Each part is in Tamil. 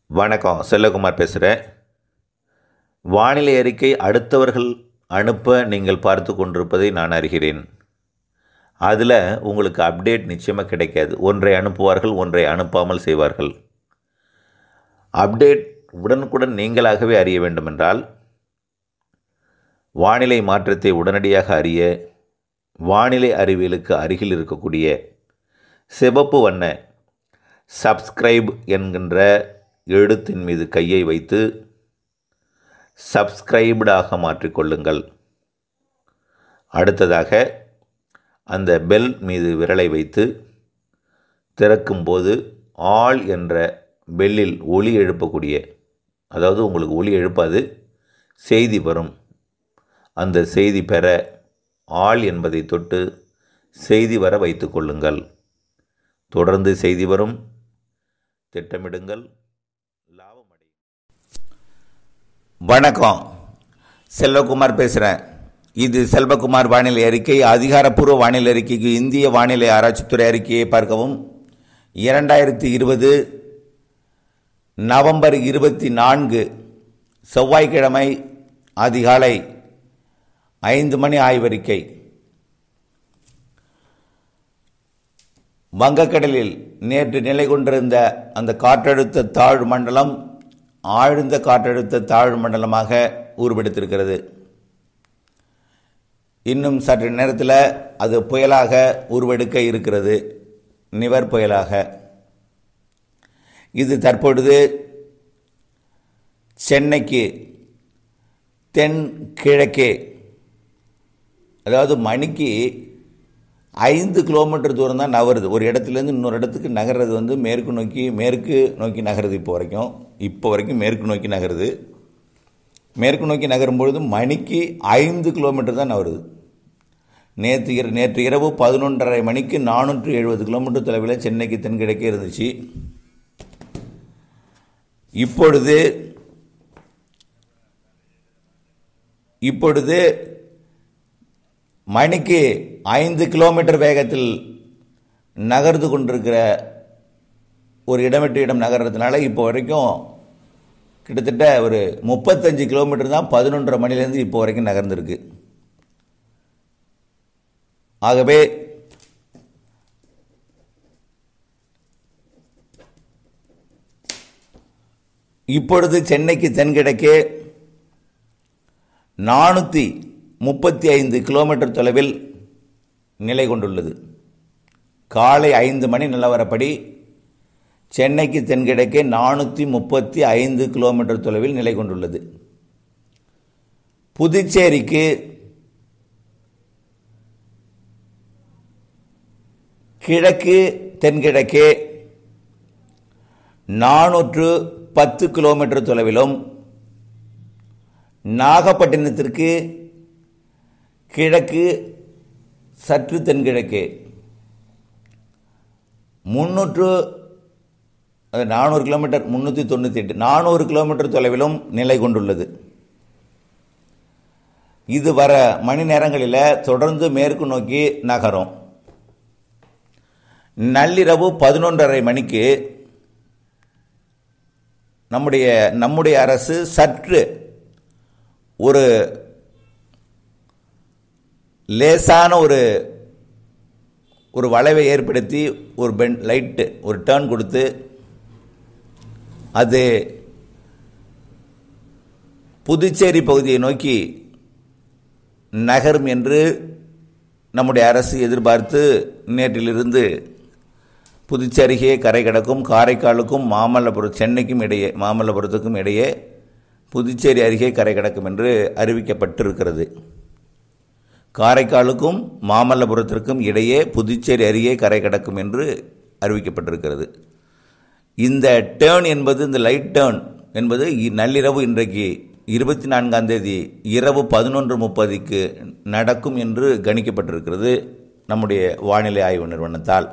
வணக்கம் செல்லகுமார் பேசுகிறேன் வானிலை அறிக்கை அடுத்தவர்கள் அனுப்ப நீங்கள் பார்த்து கொண்டிருப்பதை நான் அறிகிறேன் அதில் உங்களுக்கு அப்டேட் நிச்சயமாக கிடைக்காது ஒன்றை அனுப்புவார்கள் ஒன்றை அனுப்பாமல் செய்வார்கள் அப்டேட் உடனுக்குடன் நீங்களாகவே அறிய வேண்டுமென்றால் வானிலை மாற்றத்தை உடனடியாக அறிய வானிலை அறிவியலுக்கு அருகில் இருக்கக்கூடிய சிவப்பு வண்ண சப்ஸ்கிரைப் என்கின்ற எழுத்தின் மீது கையை வைத்து சப்ஸ்கிரைப்டாக மாற்றிக்கொள்ளுங்கள் அடுத்ததாக அந்த பெல் மீது விரலை வைத்து திறக்கும்போது ஆல் என்ற பெல்லில் ஒலி எழுப்பக்கூடிய அதாவது உங்களுக்கு ஒலி எழுப்பாது செய்தி வரும் அந்த செய்தி பெற ஆள் என்பதை தொட்டு செய்தி வர வைத்து கொள்ளுங்கள் தொடர்ந்து செய்தி வரும் திட்டமிடுங்கள் லாபம் அடையும் வணக்கம் செல்வகுமார் பேசுகிறேன் இது செல்வகுமார் வானிலை அறிக்கை அதிகாரப்பூர்வ வானிலை அறிக்கைக்கு இந்திய வானிலை ஆராய்ச்சித்துறை அறிக்கையை பார்க்கவும் இரண்டாயிரத்தி இருபது நவம்பர் இருபத்தி நான்கு செவ்வாய்க்கிழமை அதிகாலை ஐந்து மணி ஆய்வறிக்கை வங்கக்கடலில் நேற்று நிலை கொண்டிருந்த அந்த காற்றழுத்த தாழ்வு மண்டலம் ஆழ்ந்த காற்றழுத்த தாழ்வு மண்டலமாக உருவெடுத்திருக்கிறது இன்னும் சற்று நேரத்தில் அது புயலாக உருவெடுக்க இருக்கிறது நிவர் புயலாக இது தற்பொழுது சென்னைக்கு தென் கிழக்கே அதாவது மணிக்கு ஐந்து கிலோமீட்டர் தூரம் தான் நகருது ஒரு இடத்துலேருந்து இன்னொரு இடத்துக்கு நகர்றது வந்து மேற்கு நோக்கி மேற்கு நோக்கி நகருது இப்போ வரைக்கும் இப்போ வரைக்கும் மேற்கு நோக்கி நகருது மேற்கு நோக்கி நகரும் பொழுது மணிக்கு ஐந்து கிலோமீட்டர் தான் நகருது நேற்று இர நேற்று இரவு பதினொன்றரை மணிக்கு நானூற்று எழுபது கிலோமீட்டர் தொலைவில் சென்னைக்கு தென்கிழக்கே இருந்துச்சு இப்பொழுது இப்பொழுது மணிக்கு ஐந்து கிலோமீட்டர் வேகத்தில் நகர்ந்து கொண்டிருக்கிற ஒரு இடமிட்டு இடம் நகர்றதுனால இப்போ வரைக்கும் கிட்டத்தட்ட ஒரு முப்பத்தஞ்சு கிலோமீட்டர் தான் பதினொன்றரை மணிலேருந்து இப்போ வரைக்கும் நகர்ந்துருக்கு ஆகவே இப்பொழுது சென்னைக்கு தென்கிழக்கே நானூற்றி முப்பத்தி ஐந்து கிலோமீட்டர் தொலைவில் நிலை கொண்டுள்ளது காலை ஐந்து மணி நிலவரப்படி சென்னைக்கு தென்கிழக்கே நானூற்றி முப்பத்தி ஐந்து கிலோமீட்டர் தொலைவில் நிலை கொண்டுள்ளது புதுச்சேரிக்கு கிழக்கு தென்கிழக்கே நானூற்று பத்து கிலோமீட்டர் தொலைவிலும் நாகப்பட்டினத்திற்கு கிழக்கு சற்று தென்கிழக்கே முன்னூற்று அது நானூறு கிலோமீட்டர் முந்நூற்றி தொண்ணூற்றி எட்டு நானூறு கிலோமீட்டர் தொலைவிலும் நிலை கொண்டுள்ளது இது வர மணி நேரங்களில் தொடர்ந்து மேற்கு நோக்கி நகரும் நள்ளிரவு பதினொன்றரை மணிக்கு நம்முடைய நம்முடைய அரசு சற்று ஒரு லேசான ஒரு ஒரு வளைவை ஏற்படுத்தி ஒரு பென் லைட்டு ஒரு டேர்ன் கொடுத்து அது புதுச்சேரி பகுதியை நோக்கி நகரும் என்று நம்முடைய அரசு எதிர்பார்த்து நேற்றிலிருந்து புதுச்சேரிக்கே கரை கிடக்கும் காரைக்காலுக்கும் மாமல்லபுரம் சென்னைக்கும் இடையே மாமல்லபுரத்துக்கும் இடையே புதுச்சேரி அருகே கரை கிடக்கும் என்று அறிவிக்கப்பட்டிருக்கிறது காரைக்காலுக்கும் மாமல்லபுரத்திற்கும் இடையே புதுச்சேரி அருகே கரை கிடக்கும் என்று அறிவிக்கப்பட்டிருக்கிறது இந்த டேர்ன் என்பது இந்த லைட் டேர்ன் என்பது நள்ளிரவு இன்றைக்கு இருபத்தி நான்காம் தேதி இரவு பதினொன்று முப்பதுக்கு நடக்கும் என்று கணிக்கப்பட்டிருக்கிறது நம்முடைய வானிலை ஆய்வு நிறுவனத்தால்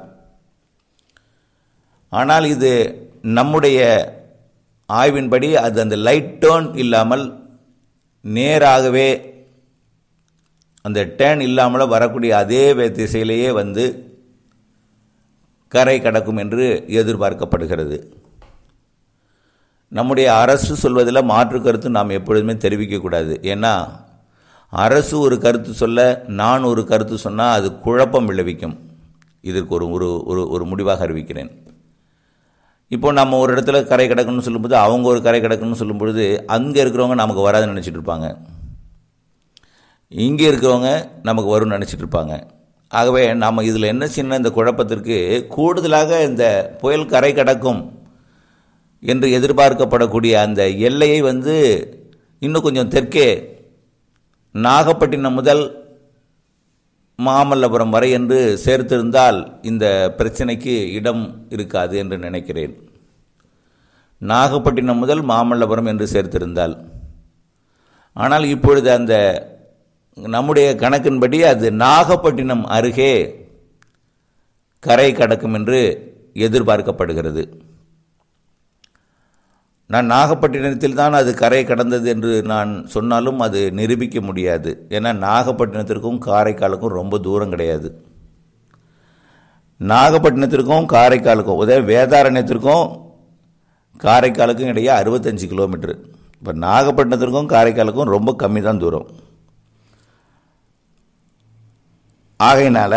ஆனால் இது நம்முடைய ஆய்வின்படி அது அந்த லைட் டேர்ன் இல்லாமல் நேராகவே அந்த டேர்ன் இல்லாமல் வரக்கூடிய அதே திசையிலேயே வந்து கரை கடக்கும் என்று எதிர்பார்க்கப்படுகிறது நம்முடைய அரசு சொல்வதில் மாற்று கருத்து நாம் எப்பொழுதுமே தெரிவிக்கக்கூடாது ஏன்னா அரசு ஒரு கருத்து சொல்ல நான் ஒரு கருத்து சொன்னால் அது குழப்பம் விளைவிக்கும் இதற்கு ஒரு ஒரு ஒரு ஒரு முடிவாக அறிவிக்கிறேன் இப்போ நம்ம ஒரு இடத்துல கரை கிடக்குன்னு சொல்லும்போது அவங்க ஒரு கரை கிடக்குன்னு சொல்லும்பொழுது அங்கே இருக்கிறவங்க நமக்கு வராதுன்னு நினச்சிட்டு இருப்பாங்க இங்கே இருக்கிறவங்க நமக்கு வரும்னு நினச்சிட்டு இருப்பாங்க ஆகவே நாம் இதில் என்ன சின்ன இந்த குழப்பத்திற்கு கூடுதலாக இந்த புயல் கரை கடக்கும் என்று எதிர்பார்க்கப்படக்கூடிய அந்த எல்லையை வந்து இன்னும் கொஞ்சம் தெற்கே நாகப்பட்டினம் முதல் மாமல்லபுரம் வரை என்று சேர்த்திருந்தால் இந்த பிரச்சனைக்கு இடம் இருக்காது என்று நினைக்கிறேன் நாகப்பட்டினம் முதல் மாமல்லபுரம் என்று சேர்த்திருந்தால் ஆனால் இப்பொழுது அந்த நம்முடைய கணக்கின்படி அது நாகப்பட்டினம் அருகே கரை கடக்கும் என்று எதிர்பார்க்கப்படுகிறது நான் நாகப்பட்டினத்தில் தான் அது கரை கடந்தது என்று நான் சொன்னாலும் அது நிரூபிக்க முடியாது ஏன்னா நாகப்பட்டினத்திற்கும் காரைக்காலுக்கும் ரொம்ப தூரம் கிடையாது நாகப்பட்டினத்திற்கும் காரைக்காலுக்கும் உதவி வேதாரண்யத்திற்கும் காரைக்காலுக்கும் இடையே அறுபத்தஞ்சு கிலோமீட்டர் இப்போ நாகப்பட்டினத்திற்கும் காரைக்காலுக்கும் ரொம்ப கம்மி தான் தூரம் ஆகையினால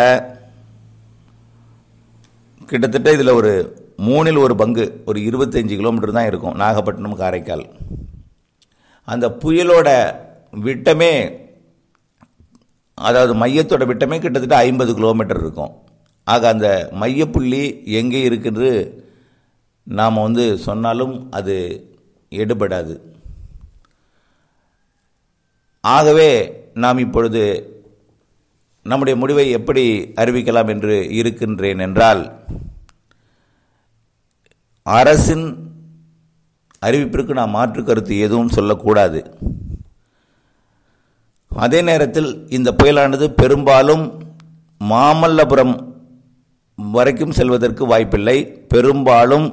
கிட்டத்தட்ட இதில் ஒரு மூணில் ஒரு பங்கு ஒரு இருபத்தஞ்சி கிலோமீட்டர் தான் இருக்கும் நாகப்பட்டினம் காரைக்கால் அந்த புயலோட விட்டமே அதாவது மையத்தோட விட்டமே கிட்டத்தட்ட ஐம்பது கிலோமீட்டர் இருக்கும் ஆக அந்த மையப்புள்ளி எங்கே இருக்குன்னு நாம் வந்து சொன்னாலும் அது எடுபடாது ஆகவே நாம் இப்பொழுது நம்முடைய முடிவை எப்படி அறிவிக்கலாம் என்று இருக்கின்றேன் என்றால் அரசின் அறிவிப்பிற்கு நாம் மாற்று கருத்து எதுவும் சொல்லக்கூடாது அதே நேரத்தில் இந்த புயலானது பெரும்பாலும் மாமல்லபுரம் வரைக்கும் செல்வதற்கு வாய்ப்பில்லை பெரும்பாலும்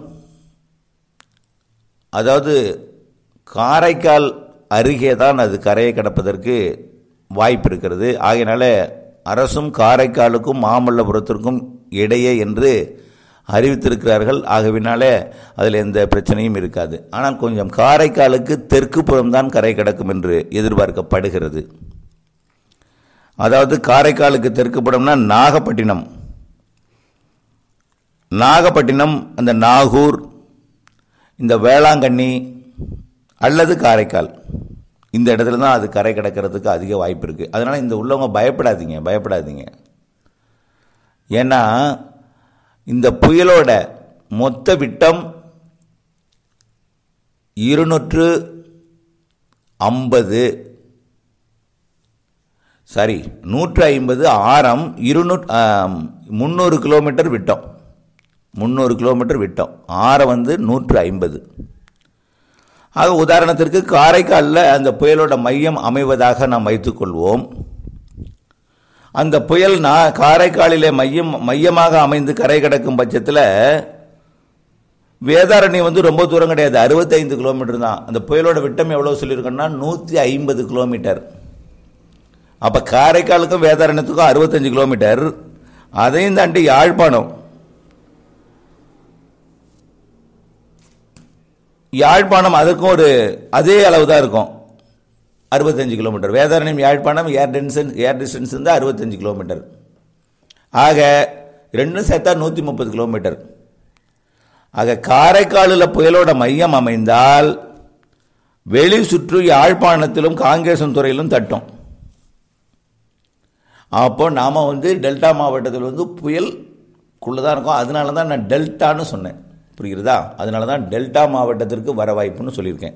அதாவது காரைக்கால் அருகே தான் அது கரையை கடப்பதற்கு வாய்ப்பு இருக்கிறது ஆகையினால அரசும் காரைக்காலுக்கும் மாமல்லபுரத்திற்கும் இடையே என்று அறிவித்திருக்கிறார்கள் ஆகவினாலே அதில் எந்த பிரச்சனையும் இருக்காது ஆனால் கொஞ்சம் காரைக்காலுக்கு தெற்கு புறம்தான் கரை கிடக்கும் என்று எதிர்பார்க்கப்படுகிறது அதாவது காரைக்காலுக்கு தெற்கு புறம்னா நாகப்பட்டினம் நாகப்பட்டினம் அந்த நாகூர் இந்த வேளாங்கண்ணி அல்லது காரைக்கால் இந்த இடத்துல தான் அது கரை கிடக்கிறதுக்கு அதிக வாய்ப்பு இருக்குது அதனால் இந்த உள்ளவங்க பயப்படாதீங்க பயப்படாதீங்க ஏன்னா இந்த புயலோட மொத்த விட்டம் இருநூற்று ஐம்பது சாரி நூற்று ஐம்பது ஆரம் இருநூற் முந்நூறு கிலோமீட்டர் விட்டம் முந்நூறு கிலோமீட்டர் விட்டம் ஆரம் வந்து நூற்று ஐம்பது ஆக உதாரணத்திற்கு காரைக்காலில் அந்த புயலோட மையம் அமைவதாக நாம் வைத்துக்கொள்வோம் அந்த புயல் நான் காரைக்காலிலே மையம் மையமாக அமைந்து கரை கடக்கும் பட்சத்தில் வேதாரண்யம் வந்து ரொம்ப தூரம் கிடையாது அறுபத்தைந்து கிலோமீட்டர் தான் அந்த புயலோட விட்டம் எவ்வளோ சொல்லியிருக்கோன்னா நூற்றி ஐம்பது கிலோமீட்டர் அப்போ காரைக்காலுக்கும் வேதாரண்யத்துக்கும் அறுபத்தஞ்சு கிலோமீட்டர் அதையும் தாண்டி யாழ்ப்பாணம் யாழ்ப்பாணம் அதுக்கும் ஒரு அதே அளவு தான் இருக்கும் அறுபத்தஞ்சு kilometre Vedaranyam Yazhpanam air distance air distance வந்து அறுபத்தஞ்சு கிலோமீட்டர் ஆக ரெண்டும் சேர்த்தா நூற்றி முப்பது கிலோமீட்டர் ஆக காரைக்காலில் புயலோட மையம் அமைந்தால் வெளி சுற்று யாழ்ப்பாணத்திலும் காங்கேசன் துறையிலும் தட்டும் அப்போ நாம் வந்து டெல்டா மாவட்டத்தில் வந்து புயல்குள்ளே தான் இருக்கும் அதனால தான் நான் டெல்டான்னு சொன்னேன் புரிகிறதா அதனால தான் டெல்டா மாவட்டத்திற்கு வர வாய்ப்புன்னு சொல்லியிருக்கேன்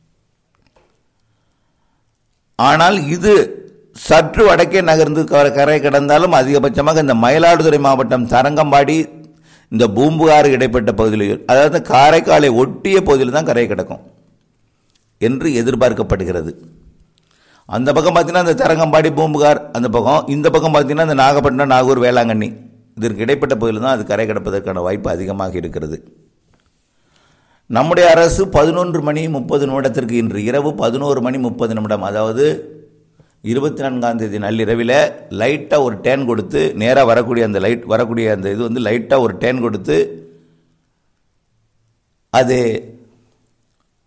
ஆனால் இது சற்று வடக்கே நகர்ந்து கரை கடந்தாலும் அதிகபட்சமாக இந்த மயிலாடுதுறை மாவட்டம் தரங்கம்பாடி இந்த பூம்புகாறு இடைப்பட்ட பகுதியில் அதாவது காரைக்காலை ஒட்டிய பகுதியில் தான் கரை கிடக்கும் என்று எதிர்பார்க்கப்படுகிறது அந்த பக்கம் பார்த்தீங்கன்னா அந்த தரங்கம்பாடி பூம்புகார் அந்த பக்கம் இந்த பக்கம் பார்த்தீங்கன்னா இந்த நாகப்பட்டினம் நாகூர் வேளாங்கண்ணி இதற்கு இடைப்பட்ட பகுதியில் தான் அது கரை கிடப்பதற்கான வாய்ப்பு அதிகமாக இருக்கிறது நம்முடைய அரசு பதினொன்று மணி முப்பது நிமிடத்திற்கு இன்று இரவு பதினோரு மணி முப்பது நிமிடம் அதாவது இருபத்தி நான்காம் தேதி நள்ளிரவில் லைட்டாக ஒரு டேன் கொடுத்து நேராக வரக்கூடிய அந்த லைட் வரக்கூடிய அந்த இது வந்து லைட்டாக ஒரு டேன் கொடுத்து அது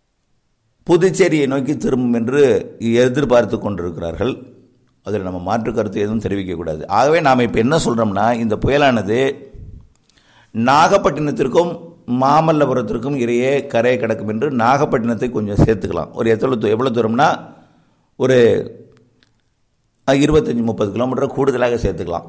புதுச்சேரியை நோக்கி திரும்பும் என்று எதிர்பார்த்து கொண்டிருக்கிறார்கள் அதில் நம்ம மாற்று கருத்து எதுவும் தெரிவிக்கக்கூடாது ஆகவே நாம் இப்போ என்ன சொல்கிறோம்னா இந்த புயலானது நாகப்பட்டினத்திற்கும் மாமல்லபுரத்திற்கும் இடையே கரை கிடக்கும் என்று நாகப்பட்டினத்தை கொஞ்சம் சேர்த்துக்கலாம் ஒரு எவ்வளோ தூ- எவ்வளோ தூரம்னா ஒரு அஹ், இருபத்தஞ்சி முப்பது கிலோமீட்டர் கூடுதலாக சேர்த்துக்கலாம்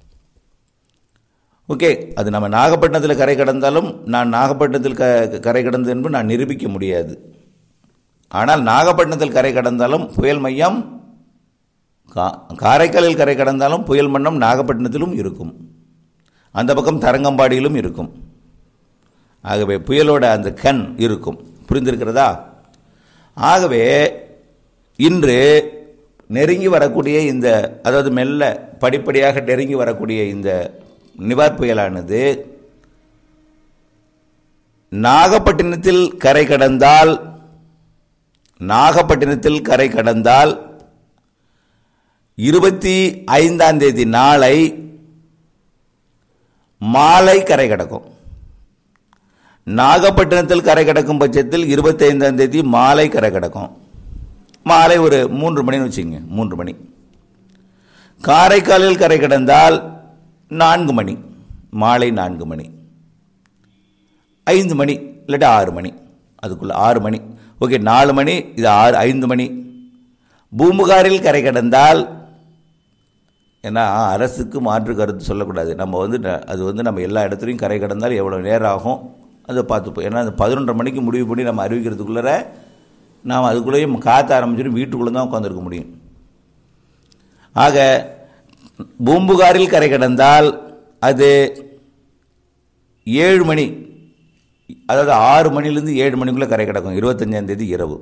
ஓகே அது நம்ம நாகப்பட்டினத்தில் கரை கடந்தாலும் நான் நாகப்பட்டினத்தில் க கரை கடந்து என்று நான் நிரூபிக்க முடியாது ஆனால் நாகப்பட்டினத்தில் கரை கடந்தாலும் புயல் மையம் கா காரைக்காலில் கரை கடந்தாலும் புயல் மன்னம் நாகப்பட்டினத்திலும் இருக்கும் அந்த பக்கம் தரங்கம்பாடியிலும் இருக்கும் ஆகவே புயலோட அந்த கண் இருக்கும் புரிந்திருக்கிறதா ஆகவே இன்று நெருங்கி வரக்கூடிய இந்த அதாவது மெல்ல படிப்படியாக நெருங்கி வரக்கூடிய இந்த நிவார் புயலானது நாகப்பட்டினத்தில் கரை கடந்தால் நாகப்பட்டினத்தில் கரை கடந்தால் இருபத்தி ஐந்தாம் தேதி நாளை மாலை கரை கடக்கும் நாகப்பட்டினத்தில் கரை கடக்கும் பட்சத்தில் இருபத்தி ஐந்தாம் தேதி மாலை கரை கடக்கும் மாலை ஒரு மூன்று மணின்னு வச்சுங்க மூன்று மணி காரைக்காலில் கரை கடந்தால் நான்கு மணி மாலை நான்கு மணி ஐந்து மணி இல்லாட்டி ஆறு மணி அதுக்குள்ள ஆறு மணி ஓகே நாலு மணி இது ஆறு ஐந்து மணி பூம்புகாரில் கரை கடந்தால் ஏன்னா அரசுக்கு மாற்று கருத்து சொல்லக்கூடாது நம்ம வந்து ந- அது வந்து நம்ம எல்லா இடத்துலையும் கரை கடந்தால் எவ்வளோ நேரம் ஆகும் அதை பார்த்துப்போம் ஏன்னா அந்த பதினொன்றரை மணிக்கு முடிவு பண்ணி நம்ம அறிவிக்கிறதுக்குள்ளே நாம் அதுக்குள்ளேயே காற்ற ஆரம்பிச்சிட்டு வீட்டுக்குள்ளே தான் உட்காந்துருக்க முடியும் ஆக பூம்புகாரில் கரை கடந்தால் அது ஏழு மணி அதாவது ஆறு மணிலேருந்து ஏழு மணிக்குள்ளே கரை கிடக்கும் இருபத்தஞ்சாம் தேதி இரவு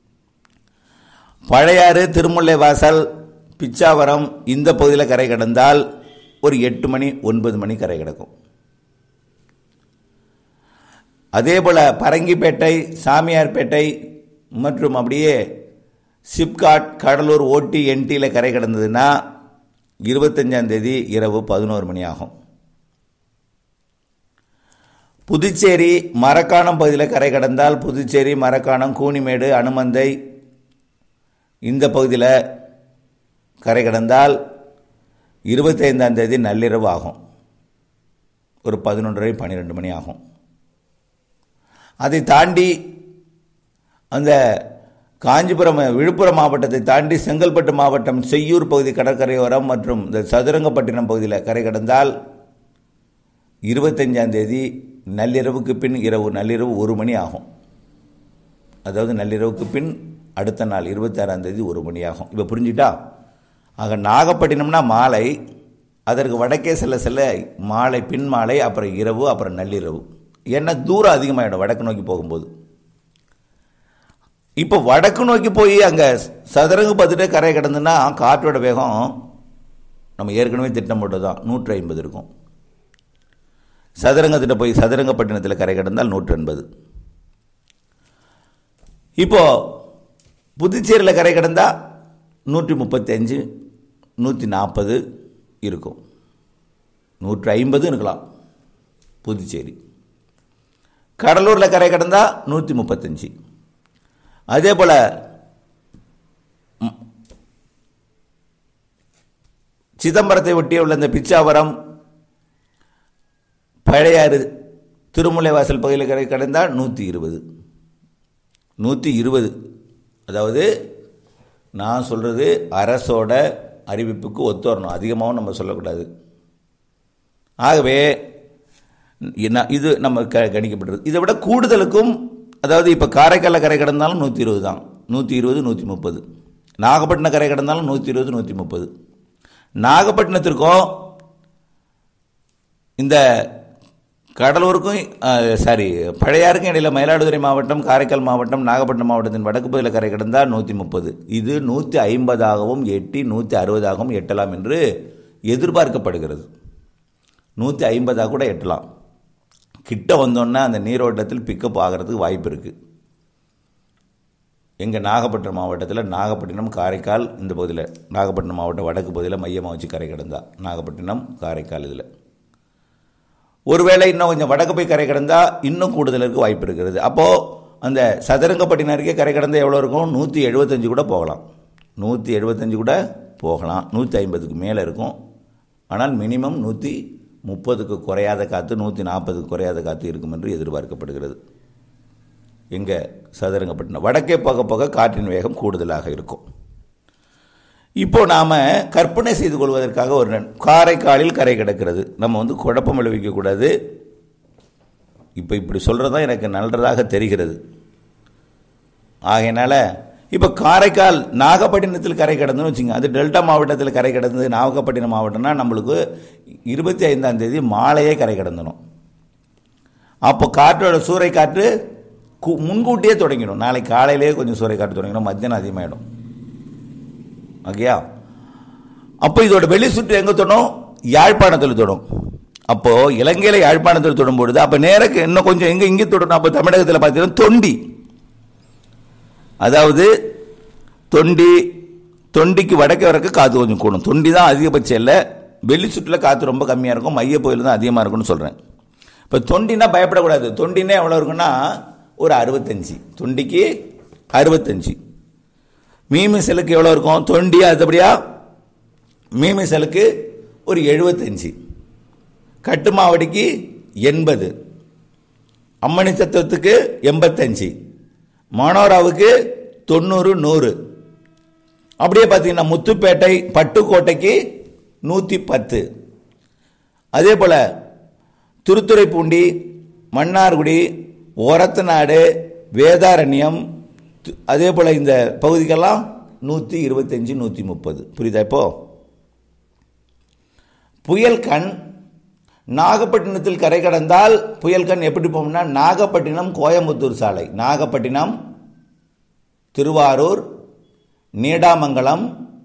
பழையாறு திருமுல்லை வாசல் பிச்சாவரம் இந்த பகுதியில் கரை கடந்தால் ஒரு எட்டு மணி ஒன்பது மணி கரை கிடக்கும் அதே போல் பரங்கிப்பேட்டை சாமியார்பேட்டை மற்றும் அப்படியே சிப்காட் கடலூர் ஓட்டி என்டியில் கரை கடந்ததுன்னா இருபத்தஞ்சாம் தேதி இரவு பதினோரு மணி ஆகும் புதுச்சேரி மரக்காணம் பகுதியில் கரை கடந்தால் புதுச்சேரி மரக்காணம் கூனிமேடு அனுமந்தை இந்த பகுதியில் கரை கடந்தால் இருபத்தைந்தாம் தேதி நள்ளிரவு ஆகும் ஒரு பதினொன்றரை பன்னிரெண்டு மணி ஆகும் அதை தாண்டி அந்த காஞ்சிபுரம் விழுப்புரம் மாவட்டத்தை தாண்டி செங்கல்பட்டு மாவட்டம் செய்யூர் பகுதி கடற்கரையோரம் மற்றும் இந்த சதுரங்கப்பட்டினம் பகுதியில் கரை கடந்தால் இருபத்தஞ்சாம் தேதி நள்ளிரவுக்கு பின் இரவு நள்ளிரவு ஒரு மணி ஆகும் அதாவது நள்ளிரவுக்கு பின் அடுத்த நாள் இருபத்தாறாம் தேதி ஒரு மணி ஆகும் இப்போ புரிஞ்சுட்டா ஆக நாகப்பட்டினம்னா மாலை அதற்கு வடக்கே செல்ல செல்ல மாலை பின் மாலை அப்புறம் இரவு அப்புறம் நள்ளிரவு ஏன்னா தூரம் அதிகமாகிடும் வடக்கு நோக்கி போகும்போது இப்போ வடக்கு நோக்கி போய் அங்கே சதுரங்கு பார்த்துட்டு கரை கிடந்துன்னா காற்றோட வேகம் நம்ம ஏற்கனவே திட்டம் போட்டு தான் நூற்றி ஐம்பது இருக்கும் சதுரங்கத்திட்ட போய் சதுரங்கப்பட்டினத்தில் கரை கிடந்தால் நூற்றி எண்பது இப்போ புதுச்சேரியில் கரை கிடந்தா நூற்றி முப்பத்தஞ்சு நூற்றி நாற்பது இருக்கும் நூற்றி ஐம்பது இருக்கலாம் புதுச்சேரி கடலூரில் கரை கிடந்தா நூற்றி முப்பத்தஞ்சு அதே போல் சிதம்பரத்தை ஒட்டிய உள்ள இந்த பிச்சாவரம் பழையாறு திருமுல்லை வாசல் பகுதியில் கரை கடந்தால் நூற்றி இருபது நூற்றி இருபது அதாவது நான் சொல்கிறது அரசோட அறிவிப்புக்கு ஒத்து வரணும் அதிகமாகவும் நம்ம சொல்லக்கூடாது ஆகவே என்ன இது நம்ம க கணிக்கப்பட்டது இதை விட கூடுதலுக்கும் அதாவது இப்போ காரைக்காலில் கரை கடந்தாலும் நூற்றி இருபது தான் நூற்றி இருபது நூற்றி முப்பது நாகப்பட்டினம் கரை கடந்தாலும் நூற்றி இருபது நூற்றி முப்பது நாகப்பட்டினத்திற்கும் இந்த கடலூருக்கும் சாரி பழையாருக்கும் இடையில் மயிலாடுதுறை மாவட்டம் காரைக்கால் மாவட்டம் நாகப்பட்டினம் மாவட்டத்தின் வடக்கு பகுதியில் கரை கடந்தால் நூற்றி முப்பது இது நூற்றி ஐம்பதாகவும் எட்டி நூற்றி அறுபதாகவும் எட்டலாம் என்று எதிர்பார்க்கப்படுகிறது நூற்றி ஐம்பதாக கூட எட்டலாம் கிட்ட வந்தோன்னா அந்த நீரோட்டத்தில் பிக்கப் ஆகிறதுக்கு வாய்ப்பு இருக்குது எங்கள் நாகப்பட்டினம் மாவட்டத்தில் நாகப்பட்டினம் காரைக்கால் இந்த பகுதியில் நாகப்பட்டினம் மாவட்டம் வடக்கு பகுதியில் மையமாக வச்சு கரை கிடந்தா நாகப்பட்டினம் காரைக்கால் இதில் ஒருவேளை இன்னும் கொஞ்சம் வடக்கு போய் கரை கிடந்தா இன்னும் கூடுதலுக்கு வாய்ப்பு இருக்கிறது அப்போது அந்த சதுரங்கப்பட்டினம் வரைக்கும் கரை கடந்து எவ்வளோ இருக்கும் நூற்றி எழுபத்தஞ்சு கூட போகலாம் நூற்றி எழுபத்தஞ்சு கூட போகலாம் நூற்றி ஐம்பதுக்கு மேலே இருக்கும் ஆனால் மினிமம் நூற்றி முப்பதுக்கு குறையாத காற்று நூற்றி நாற்பதுக்கு குறையாத காற்று இருக்கும் என்று எதிர்பார்க்கப்படுகிறது எங்கே சதுரங்கப்பட்டினம் வடக்கே போக போக காற்றின் வேகம் கூடுதலாக இருக்கும் இப்போ நாம் கற்பனை செய்து கொள்வதற்காக ஒரு நன்- காரைக்காலில் கரை கிடக்கிறது நம்ம வந்து குழப்பம் விளைவிக்கக்கூடாது இப்போ இப்படி சொல்கிறது தான் எனக்கு நல்லதாக தெரிகிறது ஆகையினால இப்போ காரைக்கால் நாகப்பட்டினத்தில் கரை கிடந்துன்னு வச்சுங்க அது டெல்டா மாவட்டத்தில் கரை கிடந்தது நாகப்பட்டினம் மாவட்டம்னா நம்மளுக்கு இருபத்தி ஐந்தாம் தேதி மாலையே கரை கிடந்தணும் அப்போ காற்றோட சூறை காற்று கு- முன்கூட்டியே தொடங்கிடும் நாளை காலையிலேயே கொஞ்சம் சூறை காற்று தொடங்கிடும் மத்தியானம் அதிகமாகிடும் ஓகேயா அப்போ இதோட வெளி சுற்று எங்கே தொடும் யாழ்ப்பாணத்தில் தொடும் அப்போ இலங்கையில யாழ்ப்பாணத்தில் தொடும் பொழுது அப்போ நேரக்கு இன்னும் கொஞ்சம் எங்க இங்கே தொடரும் அப்போ தமிழகத்தில் பார்த்தீங்கன்னா தொண்டி அதாவது தொண்டி தொண்டிக்கு வடக்கு வரைக்கும் காற்று கொஞ்சம் கூடும் தொண்டி தான் அதிகபட்சம் இல்லை வெளி சுற்றில் காற்று ரொம்ப கம்மியாக இருக்கும் மைய புயல் தான் அதிகமாக இருக்கும்னு சொல்கிறேன் இப்போ தொண்டினா பயப்படக்கூடாது தொண்டினா எவ்வளோ இருக்குன்னா ஒரு அறுபத்தஞ்சு தொண்டிக்கு அறுபத்தஞ்சு மீமிசலுக்கு எவ்வளோ இருக்கும் தொண்டி அதுபடியா மீமிசலுக்கு ஒரு எழுபத்தஞ்சு கட்டுமாவடிக்கு எண்பது அம்மணி தத்துவத்துக்கு எண்பத்தஞ்சு மனோராவுக்கு தொண்ணூறு நூறு அப்படியே பார்த்தீங்கன்னா முத்துப்பேட்டை பட்டுக்கோட்டைக்கு நூற்றி பத்து அதே போல் திருத்துறைப்பூண்டி மன்னார்குடி ஓரத்தநாடு வேதாரண்யம் து- அதே போல் இந்த பகுதிக்கெல்லாம் நூற்றி இருபத்தஞ்சி நூற்றி முப்பது புரியுதா இப்போ புயல் கண் நாகப்பட்டினத்தில் கரை கடந்தால் புயல் கண் எப்படி போகும்னா நாகப்பட்டினம் கோயம்புத்தூர் சாலை நாகப்பட்டினம் திருவாரூர் நீடாமங்கலம்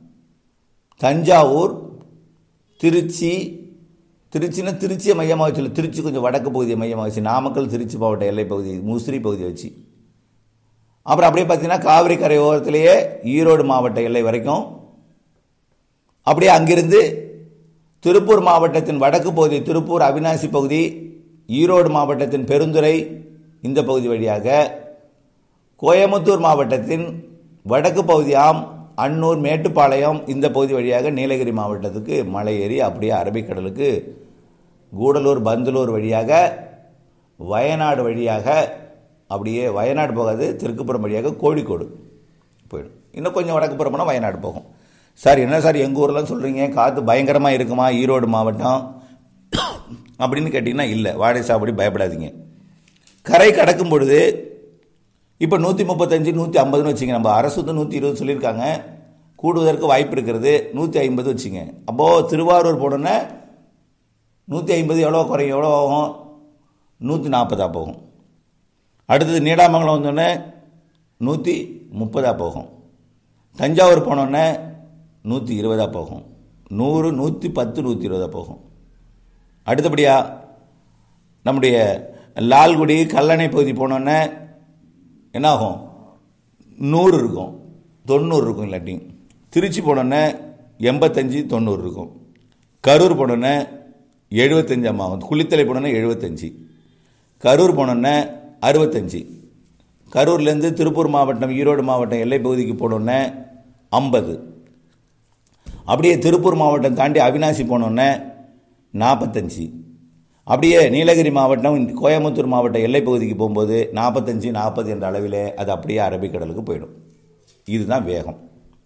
தஞ்சாவூர் திருச்சி திருச்சின்னா திருச்சியை மையமாக வச்சு திருச்சி கொஞ்சம் வடக்கு பகுதியை மையமாக வச்சு நாமக்கல் திருச்சி மாவட்ட எல்லை பகுதி முசிறி பகுதியை வச்சு அப்புறம் அப்படியே பார்த்தீங்கன்னா காவிரி கரை ஓரத்திலேயே ஈரோடு மாவட்ட எல்லை வரைக்கும் அப்படியே அங்கிருந்து திருப்பூர் மாவட்டத்தின் வடக்கு பகுதி திருப்பூர் அவினாசி பகுதி ஈரோடு மாவட்டத்தின் பெருந்துறை இந்த பகுதி வழியாக கோயமுத்தூர் மாவட்டத்தின் வடக்கு பகுதியாம் அன்னூர் மேட்டுப்பாளையம் இந்த பகுதி வழியாக நீலகிரி மாவட்டத்துக்கு மலை ஏறி அப்படியே அரபிக்கடலுக்கு கூடலூர் பந்தலூர் வழியாக வயநாடு வழியாக அப்படியே வயநாடு போகாது தெற்குப்புறம் வழியாக கோழிக்கோடு போயிடும் இன்னும் கொஞ்சம் வடக்குப்புறம் போனால் வயநாடு போகும் சார் என்ன சார் எங்கள் ஊர்லாம் சொல்கிறீங்க காற்று பயங்கரமாக இருக்குமா ஈரோடு மாவட்டம் அப்படின்னு கேட்டிங்கன்னா இல்லை வாடகை சாப்பிடி பயப்படாதீங்க கரை கடக்கும் பொழுது இப்போ நூற்றி முப்பத்தஞ்சு நூற்றி ஐம்பதுன்னு வச்சுங்க நம்ம அரசு வந்து நூற்றி இருபது சொல்லியிருக்காங்க கூடுவதற்கு வாய்ப்பு இருக்கிறது நூற்றி ஐம்பது வச்சுங்க அப்போது திருவாரூர் போனோன்னே நூற்றி ஐம்பது எவ்வளோ குறையும் எவ்வளோ ஆகும் நூற்றி நாற்பதாக போகும் அடுத்தது நீடாமங்கலம் வந்தோடனே நூற்றி முப்பதாக போகும் தஞ்சாவூர் போனோடனே நூற்றி இருபதாக போகும் நூறு நூற்றி பத்து நூற்றி இருபதாக போகும் அடுத்தபடியாக நம்முடைய லால்குடி கல்லணை பகுதி போனோன்னே என்ன ஆகும் நூறு இருக்கும் தொண்ணூறு இருக்கும் இல்லாட்டி திருச்சி போனோன்னே எண்பத்தஞ்சு தொண்ணூறு இருக்கும் கரூர் போனோன்னே எழுபத்தஞ்சு ஆகும் குளித்தலை போனோன்னே எழுபத்தஞ்சு கரூர் போனோன்னே அறுபத்தஞ்சு கரூர்லேருந்து திருப்பூர் மாவட்டம் ஈரோடு மாவட்டம் எல்லை பகுதிக்கு போனோன்னே ஐம்பது அப்படியே திருப்பூர் மாவட்டம் தாண்டி அவினாசி போனோன்னே நாற்பத்தஞ்சு அப்படியே நீலகிரி மாவட்டம் கோயம்புத்தூர் மாவட்ட எல்லைப் பகுதிக்கு போகும்போது நாற்பத்தஞ்சு நாற்பது என்ற அளவிலே அது அப்படியே அரபிக்கடலுக்கு போயிடும் இதுதான் வேகம்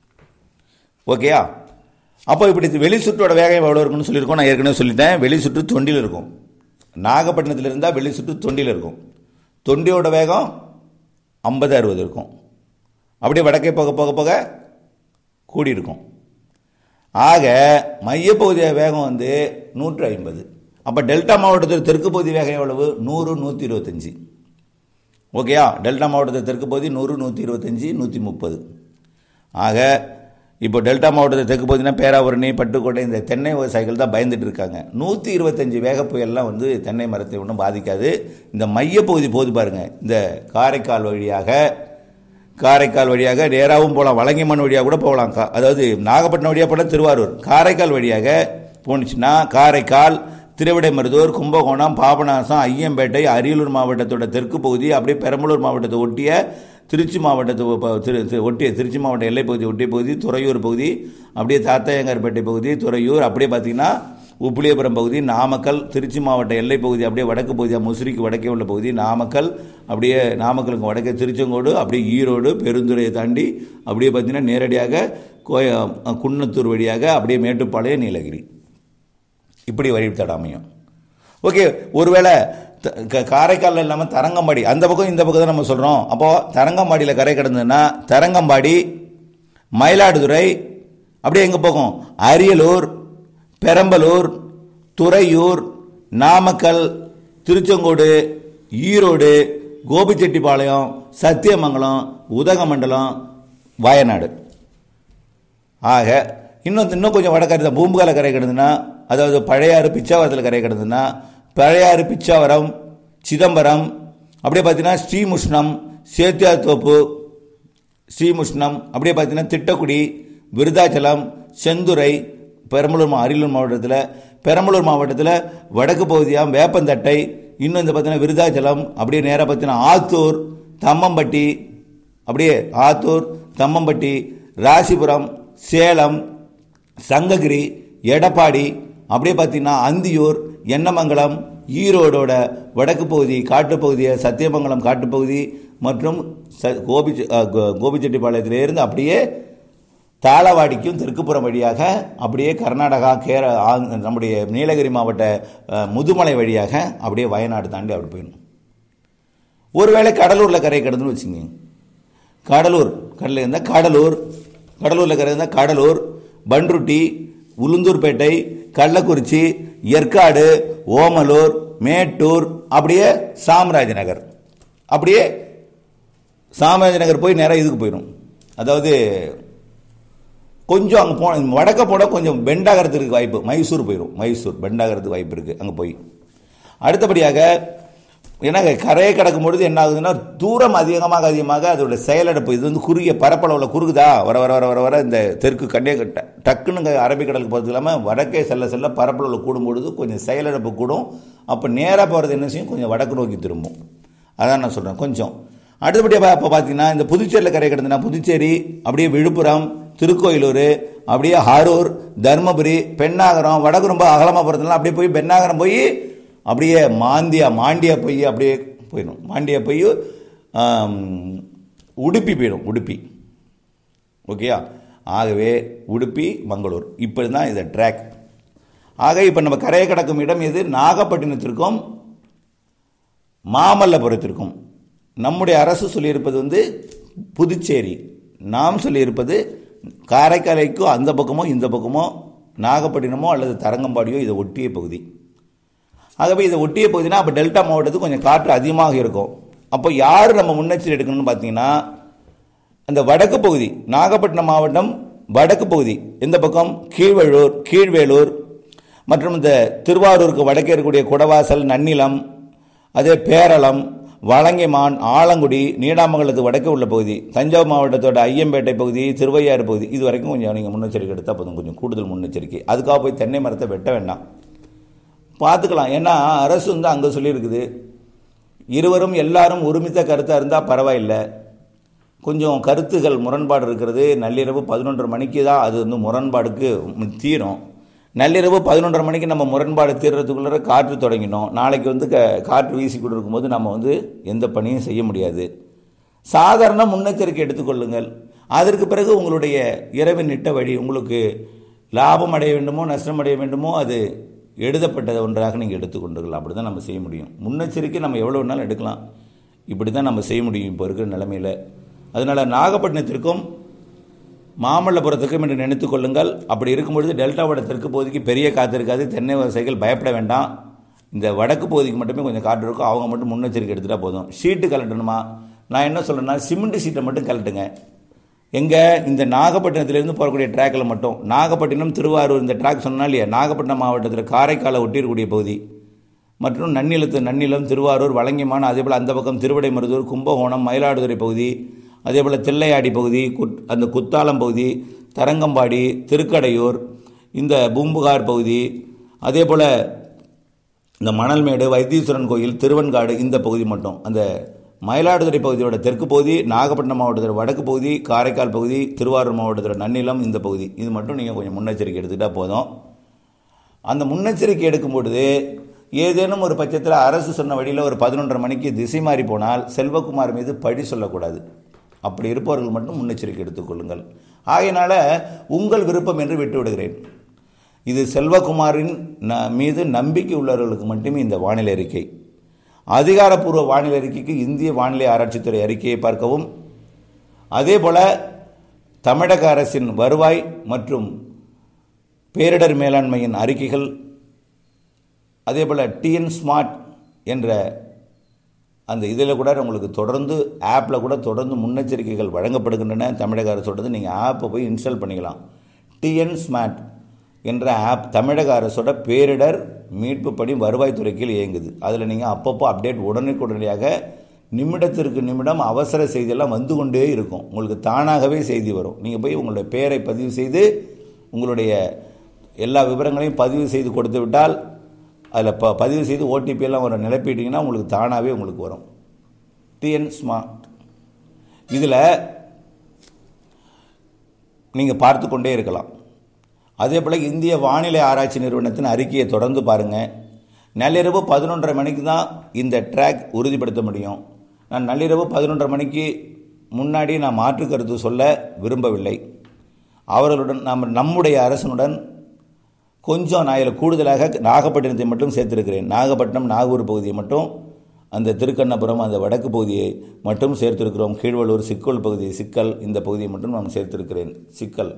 ஓகேயா அப்போ இப்படி வெளி சுற்றோட வேகம் எவ்வளோ இருக்குன்னு சொல்லியிருக்கோம் நான் ஏற்கனவே சொல்லிட்டேன் வெளி சுற்று தொண்டியில் இருக்கும் நாகப்பட்டினத்தில் இருந்தால் வெளி சுற்று தொண்டியில் இருக்கும் தொண்டியோட வேகம் ஐம்பது அறுபது இருக்கும் அப்படியே வடக்கே போக போக போக கூடி இருக்கும் ஆக மையப்பகுதி வேகம் வந்து நூற்று ஐம்பது அப்போ டெல்டா மாவட்டத்தில் தெற்கு பகுதி வேகம் எவ்வளவு நூறு நூற்றி இருபத்தஞ்சி ஓகேயா டெல்டா மாவட்டத்தில் தெற்கு பகுதி நூறு நூற்றி இருபத்தஞ்சி நூற்றி முப்பது ஆக இப்போ டெல்டா மாவட்டத்தில் தெற்கு பகுதினா பேராவரணி பட்டுக்கோட்டை இந்த தென்னை விவசாயிகள் தான் பயந்துட்டு இருக்காங்க நூற்றி இருபத்தஞ்சி வேக புயல்லாம் வந்து தென்னை மரத்தை ஒன்றும் பாதிக்காது இந்த மையப்பகுதி போது பாருங்க இந்த காரைக்கால் வழியாக காரைக்கால் வழியாக நேராகவும் போகலாம் வலங்கிமண் வழியாக கூட போகலாம் கா- அதாவது நாகப்பட்டினம் வழியாக போனால் திருவாரூர் காரைக்கால் வழியாக போணுச்சுன்னா காரைக்கால் திருவிடைமருதூர் கும்பகோணம் பாபநாசம் ஐயம்பேட்டை அரியலூர் மாவட்டத்தோட தெற்கு பகுதி அப்படியே பெரம்பலூர் மாவட்டத்தை ஒட்டிய திருச்சி மாவட்டத்தை ஒ- திரு திரு- ஒட்டிய திருச்சி மாவட்ட எல்லை பகுதி ஒட்டிய பகுதி துறையூர் பகுதி அப்படியே தாத்தையங்கார்பேட்டை பகுதி துறையூர் அப்படியே பார்த்தீங்கன்னா உப்புளியபுரம் பகுதி நாமக்கல் திருச்சி மாவட்ட எல்லை பகுதி அப்படியே வடக்கு பகுதியாக முசிறிக்கு வடக்கே உள்ள பகுதி நாமக்கல் அப்படியே நாமக்கலுக்கு வடக்கே திருச்செங்கோடு அப்படியே ஈரோடு பெருந்துறையை தாண்டி அப்படியே பார்த்தீங்கன்னா நேரடியாக கோய குன்னத்தூர் வழியாக அப்படியே மேட்டுப்பாளையம் நீலகிரி இப்படி வழித்தடம் அமையும் ஓகே ஒருவேளை த- க- காரைக்காலில் இல்லாமல் தரங்கம்பாடி அந்த பக்கம் இந்த பக்கம் தான் நம்ம சொல்கிறோம் அப்போது தரங்கம்பாடியில் கரை கிடந்ததுன்னா தரங்கம்பாடி மயிலாடுதுறை அப்படியே எங்கே போகும் அரியலூர் பெரம்பலூர் துறையூர் நாமக்கல் திருச்செங்கோடு ஈரோடு கோபிச்செட்டிப்பாளையம் சத்தியமங்கலம் உதகமண்டலம் வயநாடு ஆக இன்னும் இன்னும் கொஞ்சம் வடக்கரை தான் பூம்புகால கரை கிடந்துன்னா அதாவது பழையாறு பிச்சாவரத்தில் கரை கிடந்துன்னா பழையாறு பிச்சாவரம் சிதம்பரம் அப்படியே பார்த்தீங்கன்னா ஸ்ரீமுஷ்ணம் சேத்தியாத்தோப்பு ஸ்ரீமுஷ்ணம் அப்படியே பார்த்தீங்கன்னா திட்டக்குடி விருதாச்சலம் செந்துறை பெரம்பலூர் மா- அரியலூர் மாவட்டத்தில் பெரம்பலூர் மாவட்டத்தில் வடக்கு பகுதியாக வேப்பந்தட்டை இன்னும் இந்த பார்த்தீங்கன்னா விருதாச்சலம் அப்படியே நேராக பார்த்தீங்கன்னா ஆத்தூர் தம்மம்பட்டி அப்படியே ஆத்தூர் தம்மம்பட்டி ராசிபுரம் சேலம் சங்ககிரி எடப்பாடி அப்படியே பார்த்தீங்கன்னா அந்தியூர் எண்ணமங்கலம் ஈரோடோட வடக்கு பகுதி காட்டுப்பகுதியை சத்தியமங்கலம் காட்டுப்பகுதி மற்றும் ச கோபி கோபிச்செட்டிப்பாளையத்திலிருந்து அப்படியே தாளவாடிக்கும் தெற்குப்புறம் வழியாக அப்படியே கர்நாடகா கேர ஆந்- நம்முடைய நீலகிரி மாவட்ட அஹ், முதுமலை வழியாக அப்படியே வயநாடு தாண்டி அப்படி போயிடணும் ஒருவேளை கடலூரில் கரை கிடந்துன்னு வச்சுங்க கடலூர் கடலில் இருந்தால் கடலூர் கடலூரில் கரை இருந்தால் கடலூர் பன்ருட்டி உளுந்தூர்பேட்டை கள்ளக்குறிச்சி ஏற்காடு ஓமலூர் மேட்டூர் அப்படியே சாம்ராஜ் நகர் அப்படியே சாம்ராஜ் நகர் போய் நேராக இதுக்கு போயிடும் அதாவது கொஞ்சம் அங்கே போன வடக்க போட கொஞ்சம் பெண்டாகிறதுக்கு வாய்ப்பு மைசூர் போயிடும் மைசூர் பெண்டாகிறதுக்கு வாய்ப்பு இருக்குது அங்கே போய் அடுத்தபடியாக ஏன்னா கரையை கடக்கும் பொழுது என்ன ஆகுதுன்னா தூரம் அதிகமாக அதிகமாக அதோட செயலடப்பு இது வந்து குறுகிய பரப்பளவில் குறுகுதா வர வர வர வர வர இந்த தெற்கு கண்டே ட- டக்குன்னு இங்க அரபிக்கடலுக்கு போகிறது இல்லாமல் வடக்கே செல்ல செல்ல பரப்பளவில் கூடும் பொழுது கொஞ்சம் செயலடப்பு கூடும் அப்போ நேராக போகிறது என்ன செய்யும் கொஞ்சம் வடக்கு நோக்கி திரும்பும் அதான் நான் சொல்கிறேன் கொஞ்சம் அடுத்தபடியாக இப்போ பார்த்தீங்கன்னா இந்த புதுச்சேரியில் கரை கிடந்துன்னா புதுச்சேரி அப்படியே விழுப்புரம் திருக்கோயிலூர் அப்படியே அரூர் தருமபுரி பெண்ணாகரம் வடக்கு ரொம்ப அகலமாக போகிறதுனால அப்படியே போய் பெண்ணாகரம் போய் அப்படியே மாந்தியா மாண்டியா போய் அப்படியே போயிடும் மாண்டியா போய் ஆம், உடுப்பி போயிடும் உடுப்பி ஓகேயா ஆகவே உடுப்பி மங்களூர் இப்படி தான் இது ட்ராக் ஆக இப்போ நம்ம கரையை கடக்கும் இடம் எது நாகப்பட்டினத்திற்கும் மாமல்லபுரத்திற்கும் நம்முடைய அரசு சொல்லியிருப்பது வந்து புதுச்சேரி நாம் சொல்லியிருப்பது காரைக்காலைக்கோ அந்த பக்கமோ இந்த பக்கமோ நாகப்பட்டினமோ அல்லது தரங்கம்பாடியோ இதை ஒட்டிய பகுதி ஆகவே இதை ஒட்டிய பகுதினா அப்போ டெல்டா மாவட்டத்துக்கு கொஞ்சம் காற்று அதிகமாக இருக்கும் அப்போ யார் நம்ம முன்னெச்சரிக்கை எடுக்கணும்னு பார்த்தீங்கன்னா அந்த வடக்கு பகுதி நாகப்பட்டினம் மாவட்டம் வடக்கு பகுதி இந்த பக்கம் கீழ்வழூர் கீழ்வேலூர் மற்றும் இந்த திருவாரூருக்கு வடக்கே இருக்கக்கூடிய குடவாசல் நன்னிலம் அதே பேரளம் வலங்கைமான் ஆலங்குடி நீடாமங்கலத்து வடக்கே உள்ள பகுதி தஞ்சாவூர் மாவட்டத்தோட ஐயம்பேட்டை பகுதி திருவையாறு பகுதி இது வரைக்கும் கொஞ்சம் நீங்கள் முன்னெச்சரிக்கை எடுத்தால் போதும் கொஞ்சம் கூடுதல் முன்னெச்சரிக்கை அதுக்காக போய் தென்னை மரத்தை வெட்ட வேண்டாம் பார்த்துக்கலாம் ஏன்னா அரசு வந்து அங்கே சொல்லியிருக்குது இருவரும் எல்லாரும் ஒருமித்த கருத்தாக இருந்தால் பரவாயில்லை கொஞ்சம் கருத்துகள் முரண்பாடு இருக்கிறது நள்ளிரவு பதினொன்றரை மணிக்கு தான் அது வந்து முரண்பாடுக்கு தீரும் நள்ளிரவு பதினொன்றரை மணிக்கு நம்ம முரண்பாடு தீர்றதுக்குள்ளே காற்று தொடங்கினோம் நாளைக்கு வந்து க காற்று வீசி கொண்டு இருக்கும்போது நம்ம வந்து எந்த பணியும் செய்ய முடியாது சாதாரண முன்னெச்சரிக்கை எடுத்துக்கொள்ளுங்கள் அதற்கு பிறகு உங்களுடைய இரவின் நிட்ட வழி உங்களுக்கு லாபம் அடைய வேண்டுமோ நஷ்டம் அடைய வேண்டுமோ அது எழுதப்பட்ட ஒன்றாக நீங்கள் எடுத்துக்கொண்டுக்கலாம் அப்படி தான் நம்ம செய்ய முடியும் முன்னெச்சரிக்கை நம்ம எவ்வளோ வேணாலும் எடுக்கலாம் இப்படி தான் நம்ம செய்ய முடியும் இப்போ இருக்கிற நிலமையில் அதனால் நாகப்பட்டினத்திற்கும் மாமல்லபுரத்துக்கும் என்று நினைத்துக் கொள்ளுங்கள் அப்படி இருக்கும்பொழுது டெல்டாவோட தெற்கு பகுதிக்கு பெரிய காற்று இருக்காது தென்னை விவசாயிகள் பயப்பட வேண்டாம் இந்த வடக்கு பகுதிக்கு மட்டுமே கொஞ்சம் காற்று இருக்கும் அவங்க மட்டும் முன்னெச்சரிக்கை எடுத்துட்டா போதும் ஷீட்டு கலட்டணுமா நான் என்ன சொல்றேன்னா சிமெண்ட் ஷீட்டை மட்டும் கலட்டுங்க எங்கே இந்த நாகப்பட்டினத்திலிருந்து போகக்கூடிய ட்ராக்கில் மட்டும் நாகப்பட்டினம் திருவாரூர் இந்த ட்ராக் சொன்னா இல்லையா நாகப்பட்டினம் மாவட்டத்தில் காரைக்காலை ஒட்டியிருக்கக்கூடிய பகுதி மற்றும் நன்னிலத்து நன்னிலம் திருவாரூர் வலங்கிமான் அதேபோல் அந்த பக்கம் திருவிடைமருதூர் கும்பகோணம் மயிலாடுதுறை பகுதி அதேபோல் தில்லையாடி பகுதி குட் அந்த குத்தாலம் பகுதி தரங்கம்பாடி திருக்கடையூர் இந்த பூம்புகார் பகுதி அதேபோல் இந்த மணல்மேடு வைத்தீஸ்வரன் கோயில் திருவன்காடு இந்த பகுதி மட்டும் அந்த மயிலாடுதுறை பகுதியோட தெற்கு பகுதி நாகப்பட்டினம் மாவட்டத்தோட வடக்கு பகுதி காரைக்கால் பகுதி திருவாரூர் மாவட்டத்தோட நன்னிலம் இந்த பகுதி இது மட்டும் நீங்கள் கொஞ்சம் முன்னெச்சரிக்கை எடுத்துக்கிட்டால் போதும் அந்த முன்னெச்சரிக்கை எடுக்கும் பொழுது ஏதேனும் ஒரு பட்சத்தில் அரசு சொன்ன வழியில் ஒரு பதினொன்றரை மணிக்கு திசை மாறி போனால் செல்வகுமார் மீது பழி சொல்லக்கூடாது அப்படி இருப்பவர்கள் மட்டும் முன்னெச்சரிக்கை எடுத்துக்கொள்ளுங்கள் ஆகையினால உங்கள் விருப்பம் என்று விட்டு விடுகிறேன் இது செல்வகுமாரின் ந மீது நம்பிக்கை உள்ளவர்களுக்கு மட்டுமே இந்த வானிலை அறிக்கை அதிகாரப்பூர்வ வானிலை அறிக்கைக்கு இந்திய வானிலை ஆராய்ச்சித்துறை அறிக்கையை பார்க்கவும் அதே போல தமிழக அரசின் வருவாய் மற்றும் பேரிடர் மேலாண்மையின் அறிக்கைகள் அதே போல் டிஎன் ஸ்மார்ட் என்ற அந்த இதில் கூட உங்களுக்கு தொடர்ந்து ஆப்பில் கூட தொடர்ந்து முன்னெச்சரிக்கைகள் வழங்கப்படுகின்றன தமிழக அரசோடது நீங்கள் ஆப்பை போய் இன்ஸ்டால் பண்ணிக்கலாம் டிஎன் ஸ்மார்ட் என்ற ஆப் தமிழக அரசோட பேரிடர் மீட்பு பணி வருவாய்த்துறை கீழ் இயங்குது அதில் நீங்கள் அப்பப்போ அப்டேட் உடனுக்குடனடியாக நிமிடத்திற்கு நிமிடம் அவசர செய்தியெல்லாம் வந்து கொண்டே இருக்கும் உங்களுக்கு தானாகவே செய்தி வரும் நீங்கள் போய் உங்களுடைய பெயரை பதிவு செய்து உங்களுடைய எல்லா விவரங்களையும் பதிவு செய்து கொடுத்து விட்டால் அதில் ப பதிவு செய்து ஓடிபி எல்லாம் ஒரு நிரப்பிட்டீங்கன்னா உங்களுக்கு தானாகவே உங்களுக்கு வரும் டிஎன் ஸ்மார்ட் இதில் நீங்கள் பார்த்து கொண்டே இருக்கலாம் அதே போல் இந்திய வானிலை ஆராய்ச்சி நிறுவனத்தின் அறிக்கையை தொடர்ந்து பாருங்கள் நள்ளிரவு பதினொன்றரை மணிக்கு தான் இந்த ட்ராக் உறுதிப்படுத்த முடியும் நான் நள்ளிரவு பதினொன்றரை மணிக்கு முன்னாடி நான் மாற்று கருத்து சொல்ல விரும்பவில்லை அவர்களுடன் நாம் நம்முடைய அரசனுடன் கொஞ்சம் நான் இதில் கூடுதலாக நாகப்பட்டினத்தை மட்டும் சேர்த்திருக்கிறேன் நாகப்பட்டினம் நாகூர் பகுதியை மட்டும் அந்த திருக்கண்ணபுரம் அந்த வடக்கு பகுதியை மட்டும் சேர்த்திருக்கிறோம் கீழ்வள்ளூர் சிக்கல் பகுதி சிக்கல் இந்த பகுதியை மட்டும் நான் சேர்த்திருக்கிறேன் சிக்கல்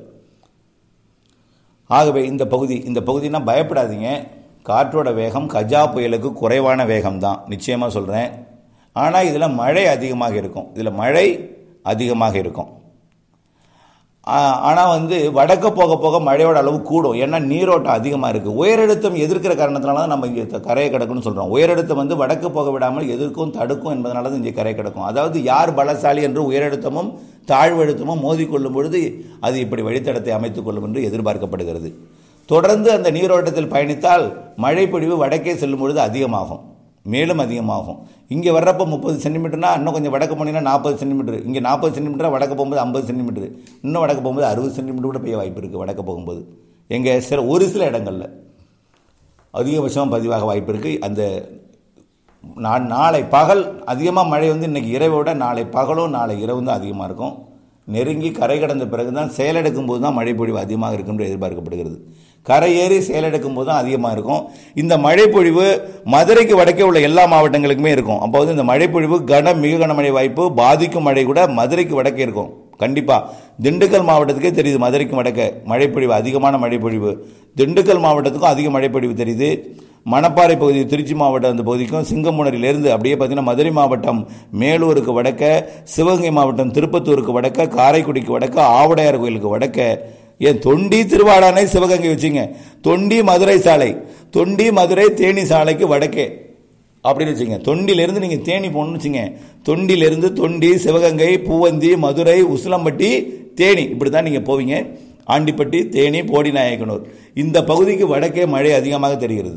ஆகவே இந்த பகுதி இந்த பகுதினா பயப்படாதீங்க காற்றோட வேகம் கஜா புயலுக்கு குறைவான வேகம் தான் நிச்சயமாக சொல்கிறேன் ஆனால் இதில் மழை அதிகமாக இருக்கும் இதில் மழை அதிகமாக இருக்கும் ஆனால் வந்து வடக்க போக போக மழையோட அளவு கூடும் ஏன்னா நீரோட்டம் அதிகமாக இருக்குது உயரழுத்தம் எதிர்க்கிற காரணத்தினால தான் நம்ம இங்கே கரையை கிடக்குன்னு சொல்கிறோம் உயரழுத்தம் வந்து வடக்கு போக விடாமல் எதிர்க்கும் தடுக்கும் என்பதனால தான் இங்கே கரை கிடக்கும் அதாவது யார் பலசாலி என்று உயரழுத்தமும் தாழ்வழுத்தமும் மோதிக்கொள்ளும் பொழுது அது இப்படி வழித்தடத்தை அமைத்துக் கொள்ளும் என்று எதிர்பார்க்கப்படுகிறது தொடர்ந்து அந்த நீரோட்டத்தில் பயணித்தால் மழைப்பொழிவு வடக்கே செல்லும் பொழுது அதிகமாகும் மேலும் அதிகமாகும் இங்கே வர்றப்போ முப்பது சென்டிமீட்டர்னா இன்னும் கொஞ்சம் வடக்கு போனீங்கன்னா நாற்பது சென்டிமீட்டர் இங்கே நாற்பது சென்டிமீட்டர் வடக்கு போகும்போது ஐம்பது சென்டிமீட்டர் இன்னும் வடக்கு போகும்போது அறுபது சென்டிமீட்டர் கூட பெய்ய வாய்ப்பு இருக்குது வடக்கு போகும்போது எங்கள் சில ஒரு சில இடங்களில் அதிகபட்சமாக பதிவாக வாய்ப்பு இருக்குது அந்த நான் நாளை பகல் அதிகமாக மழை வந்து இன்றைக்கி இரவை விட நாளை பகலும் நாளை இரவு தான் அதிகமாக இருக்கும் நெருங்கி கரை கடந்த பிறகு தான் செயலெடுக்கும் போது தான் மழைப்பொழிவு அதிகமாக இருக்கும் என்று எதிர்பார்க்கப்படுகிறது கரை ஏறி செயலெடுக்கும் போது தான் அதிகமாக இருக்கும் இந்த மழைப்பொழிவு மதுரைக்கு வடக்கே உள்ள எல்லா மாவட்டங்களுக்குமே இருக்கும் அப்போ வந்து இந்த மழைப்பொழிவு கன மிக கனமழை வாய்ப்பு பாதிக்கும் மழை கூட மதுரைக்கு வடக்கே இருக்கும் கண்டிப்பாக திண்டுக்கல் மாவட்டத்துக்கே தெரியுது மதுரைக்கு வடக்க மழைப்பொழிவு அதிகமான மழைப்பொழிவு திண்டுக்கல் மாவட்டத்துக்கும் அதிக மழைப்பொழிவு தெரியுது மணப்பாறை பகுதி திருச்சி மாவட்டம் அந்த பகுதிக்கும் சிங்கமுனரிலிருந்து அப்படியே பார்த்தீங்கன்னா மதுரை மாவட்டம் மேலூருக்கு வடக்க சிவகங்கை மாவட்டம் திருப்பத்தூருக்கு வடக்க காரைக்குடிக்கு வடக்க ஆவுடையார் கோயிலுக்கு வடக்க ஏன் தொண்டி திருவாடானை சிவகங்கை வச்சுங்க தொண்டி மதுரை சாலை தொண்டி மதுரை தேனி சாலைக்கு வடக்கே அப்படின்னு வச்சுங்க தொண்டிலிருந்து நீங்கள் தேனி போகணும்னு வச்சுங்க தொண்டிலிருந்து தொண்டி சிவகங்கை பூவந்தி மதுரை உசிலம்பட்டி தேனி இப்படி தான் நீங்கள் போவீங்க ஆண்டிப்பட்டி தேனி போடி நாயக்கனூர் இந்த பகுதிக்கு வடக்கே மழை அதிகமாக தெரிகிறது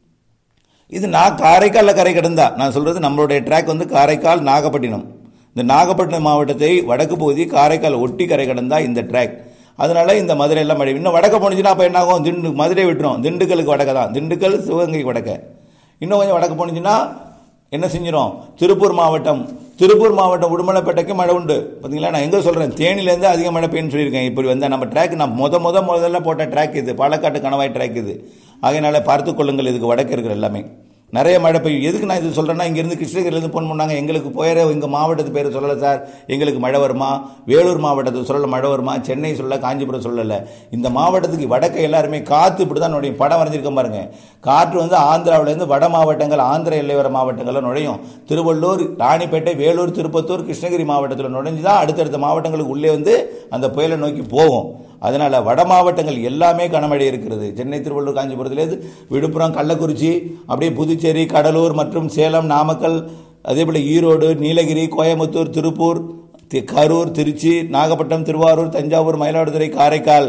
இது நான் காரைக்காலில் கரை கிடந்தா நான் சொல்கிறது நம்மளுடைய ட்ராக் வந்து காரைக்கால் நாகப்பட்டினம் இந்த நாகப்பட்டினம் மாவட்டத்தை வடக்கு பகுதி காரைக்கால் ஒட்டி கரை கடந்தா இந்த ட்ராக் அதனால இந்த மதுரையெல்லாம் மழை இன்னும் வடக்க போனுச்சுன்னா அப்போ என்ன ஆகும் திண்டு மதுரை விட்டுரும் திண்டுக்கலுக்கு வடக்க தான் திண்டுக்கல் சிவகங்கைக்கு வடக்க இன்னும் கொஞ்சம் வடக்கு போனுச்சுன்னா என்ன செஞ்சிடும் திருப்பூர் மாவட்டம் திருப்பூர் மாவட்டம் உடுமலைப்பேட்டைக்கு மழை உண்டு பார்த்தீங்களா நான் எங்கே சொல்கிறேன் தேனிலேருந்து அதிக மழை பெய்யுன்னு சொல்லியிருக்கேன் இப்படி வந்தால் நம்ம ட்ராக் நான் முத முத முதல்ல போட்ட ட்ராக் இது பாலக்காட்டு கணவாய் ட்ராக் இது ஆகையினால பார்த்து கொள்ளுங்கள் இதுக்கு வடக்கு இருக்கிற எல்லாமே நிறைய மழை பெய்யும் எதுக்கு நான் இது சொல்கிறேன்னா இங்கேருந்து கிருஷ்ணகிரிலேருந்து ஃபோன் பண்ணாங்க எங்களுக்கு போயிற எங்கள் மாவட்டத்து பேர் சொல்லலை சார் எங்களுக்கு மழை வருமா வேலூர் மாவட்டத்துக்கு சொல்லலை மழை வருமா சென்னை சொல்ல காஞ்சிபுரம் சொல்லலை இந்த மாவட்டத்துக்கு வடக்க எல்லாருமே காற்று இப்படி தான் நுழையும் படம் வரைஞ்சிருக்க பாருங்க காற்று வந்து ஆந்திராவிலேருந்து வட மாவட்டங்கள் ஆந்திர எல்லையோர மாவட்டங்களில் நுழையும் திருவள்ளூர் ராணிப்பேட்டை வேலூர் திருப்பத்தூர் கிருஷ்ணகிரி மாவட்டத்தில் நுழைஞ்சு தான் அடுத்தடுத்த மாவட்டங்களுக்கு உள்ளே வந்து அந்த புயலை நோக்கி போகும் அதனால் வட மாவட்டங்கள் எல்லாமே கனமழை இருக்கிறது சென்னை திருவள்ளூர் காஞ்சிபுரத்துலேருந்து விழுப்புரம் கள்ளக்குறிச்சி அப்படியே புதுச்சேரி கடலூர் மற்றும் சேலம் நாமக்கல் அதே போல் ஈரோடு நீலகிரி கோயம்புத்தூர் திருப்பூர் தி- கரூர் திருச்சி நாகப்பட்டினம் திருவாரூர் தஞ்சாவூர் மயிலாடுதுறை காரைக்கால்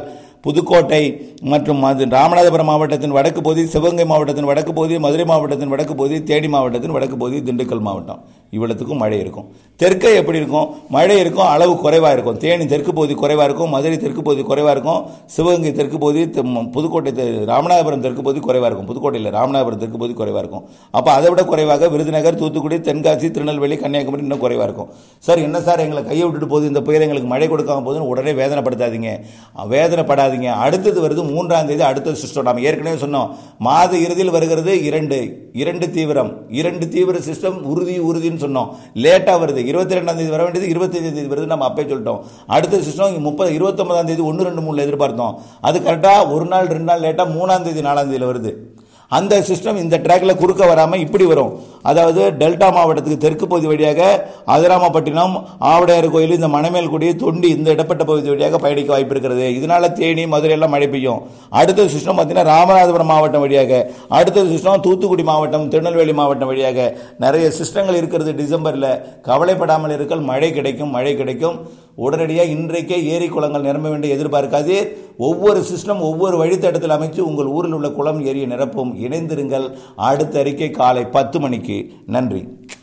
புதுக்கோட்டை மற்றும் மது- ராமநாதபுரம் மாவட்டத்தின் வடக்கு பகுதி சிவகங்கை மாவட்டத்தின் வடக்கு பகுதி மதுரை மாவட்டத்தின் வடக்கு பகுதி தேனி மாவட்டத்தின் வடக்கு பகுதி திண்டுக்கல் மாவட்டம் இவ்வளத்துக்கும் மழை இருக்கும் தெற்கே எப்படி இருக்கும் மழை இருக்கும் அளவு குறைவாக இருக்கும் தேனி தெற்கு பகுதி குறைவாக இருக்கும் மதுரை தெற்கு பகுதி குறைவாக இருக்கும் சிவகங்கை தெற்கு பகுதி தெ- ம- புதுக்கோட்டை தெ- ராமநாதபுரம் தெற்கு பகுதி குறைவாக இருக்கும் புதுக்கோட்டையில் ராமநாதபுரம் தெற்கு பகுதி குறைவாக இருக்கும் அப்போ அதை விட குறைவாக விருதுநகர் தூத்துக்குடி தென்காசி திருநெல்வேலி கன்னியாகுமரி இன்னும் குறைவாக இருக்கும் சார் என்ன சார் எங்களை கையை விட்டுட்டு போகுது இந்த புயல் எங்களுக்கு மழை கொடுக்காம போகுதுன்னு உடனே வேதனைப்படுத்தாதீங்க வேதனைப்படாதீங்க அடுத்தது வருது மூன்றாம் தேதி அடுத்த சிஸ்டம் நாம் ஏற்கனவே சொன்னோம் மாத இறுதியில் வருகிறது இரண்டு இரண்டு தீவிரம் இரண்டு தீவிர சிஸ்டம் உறுதி உறுதின்னு சொன்னோம் லேட்டாக வருது இருபத்தி ரெண்டாம் தேதி வர வேண்டியது இருபத்தஞ்சு தேதி வருது நம்ம அப்பே சொல்லிட்டோம் அடுத்த சிஸ்டம் முப்பது இருபத்தொன்பதாம் தேதி ஒன்று ரெண்டு மூணில் எதிர்பார்த்தோம் அது கரெக்டாக ஒரு நாள் ரெண்டு நாள் லேட்டாக மூணாம் தேதி நாலாம் தேதியில் வருது அந்த சிஸ்டம் இந்த ட்ராக்ல குறுக்க வராமல் இப்படி வரும் அதாவது டெல்டா மாவட்டத்துக்கு தெற்கு பகுதி வழியாக அதிராமப்பட்டினம் ஆவடையார் கோயில் இந்த மணமேல்குடி தொண்டி இந்த இடப்பட்ட பகுதி வழியாக பயணிக்க வாய்ப்பு இருக்கிறது இதனால தேனி மதுரை எல்லாம் மழை பெய்யும் அடுத்த சிஸ்டம் பார்த்தீங்கன்னா ராமநாதபுரம் மாவட்டம் வழியாக அடுத்த சிஸ்டம் தூத்துக்குடி மாவட்டம் திருநெல்வேலி மாவட்டம் வழியாக நிறைய சிஸ்டங்கள் இருக்கிறது டிசம்பரில் கவலைப்படாமல் இருக்கல் மழை கிடைக்கும் மழை கிடைக்கும் உடனடியாக இன்றைக்கே ஏரி குளங்கள் நிரம்ப வேண்டிய எதிர்பார்க்காது ஒவ்வொரு சிஸ்டம் ஒவ்வொரு வழித்தடத்தில் அமைச்சு உங்கள் ஊரில் உள்ள குளம் ஏரியை நிரப்பும் இணைந்திருங்கள் அடுத்த அறிக்கை காலை பத்து மணிக்கு நன்றி